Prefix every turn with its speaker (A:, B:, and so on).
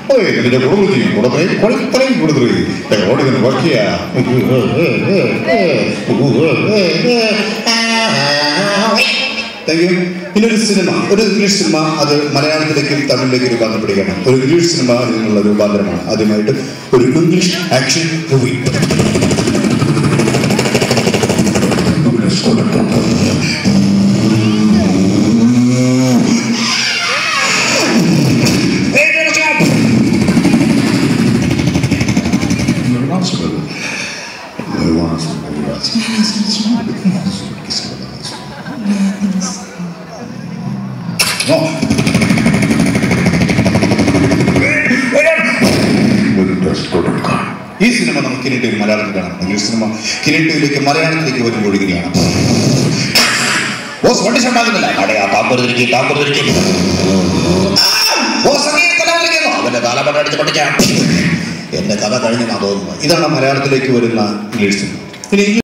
A: ഓയ് നിന്റെ കുടുംബത്തി കൊടുത്തേ കൊളിത്തറയും കൊടുത്തേ ഓടുന്ന വക്കിയ താങ്ക് യു പിന്നെ ഒരു സിനിമ ഒരു ഇംഗ്ലീഷ് സിനിമ അത് മലയാളത്തിലേക്കും തമിഴിലേക്കും രൂപാന്തരപ്പെടുകയാണ് ഒരു ഇംഗ്ലീഷ് സിനിമ ഇതിനുള്ള രൂപാന്തരമാണ് ആദ്യമായിട്ട് ഒരു ഇംഗ്ലീഷ് ആക്ഷൻ മൂവി ഈ സിനിമ നമുക്ക് കിരീട്ടയിൽ മലയാളത്തിൽ കാണാം ഇംഗ്ലീഷ് സിനിമ കിരീട്ടയിലേക്ക് മലയാളത്തിലേക്ക് വരുമ്പോൾ ഇങ്ങനെയാണ് ബോസ് വണ്ടി ഷണ്ടാകുന്നില്ല അടയാ താമ്പൂരിക്ക് താമ്പൂരിക്ക് ബോസ് അങ്ങേ തല വലിക്കുന്നു അവന്റെ കാലപ്പട്ട അടിച്ച് പഠിക്കാം എന്റെ കഥ കഴിഞ്ഞെന്നാ തോന്നുന്നു ഇതാണ് മലയാളത്തിലേക്ക് വരുന്ന ഇംഗ്ലീഷ് സിനിമ ഇനി